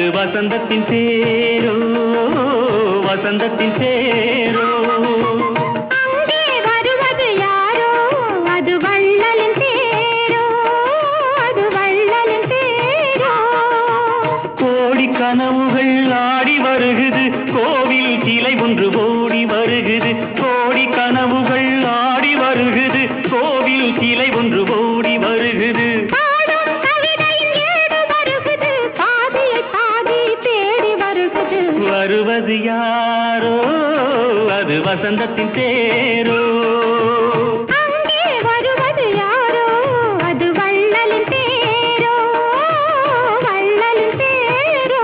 வசந்தத்தின் தேரோ வசந்தத்தின் தேரோ அங்கே வருவது யாரோ அது வள்ளலின் தேரோ அது வள்ளலின் தேரோ கோடி கனவுகள் ஆடி வருகுது கோவில் சிலை ஒன்று ஓடி வருகுது கோடி கனவுகள் ஆடி வருகுது கோவில் சிலை ஒன்று ஓடி வருகுது பாடும் கவிதையின் ஏடு வருகுது பாதியை பாதி தேடி வருகுது வருவது யாரோ அது வசந்தத்தின் தேரோ அங்கே வருவது யாரோ அது வள்ளலின் தேரோ வள்ளலின் தேரோ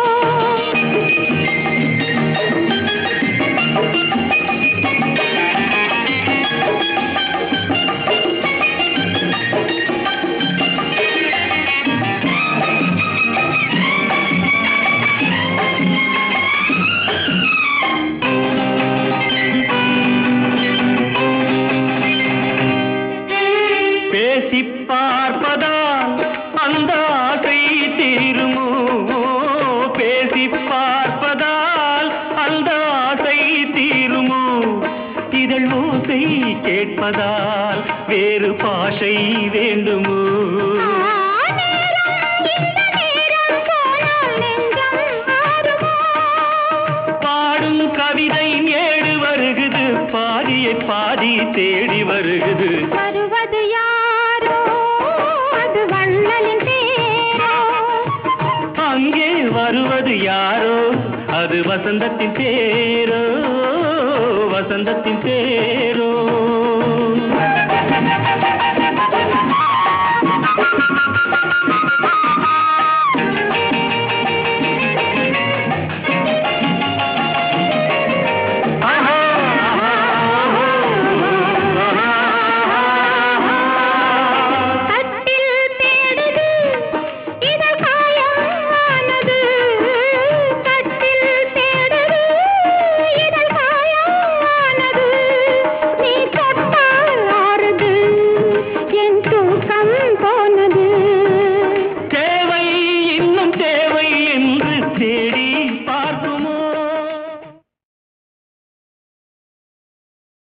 பேசி பார்ப்பதால் அந்த ஆசை தீருமோ பேசி பார்ப்பதால் அந்த ஆசை தீருமோ இதழ் ஓசை கேட்பதால் வேறு பாஷை வேண்டுமோ ஆ, நேரம், இந்த நேரம் போனால் நெஞ்சம் ஆறுமோ? பாடும் கவிதை ஏடு வருகுது பாதியை பாதி தேடி வருகுது வருவது யாரோ அது வள்ளலின் தேரோ அங்கே வருவது யாரோ அது வசந்தத்தின் தேரோ வசந்தத்தின் தேரோ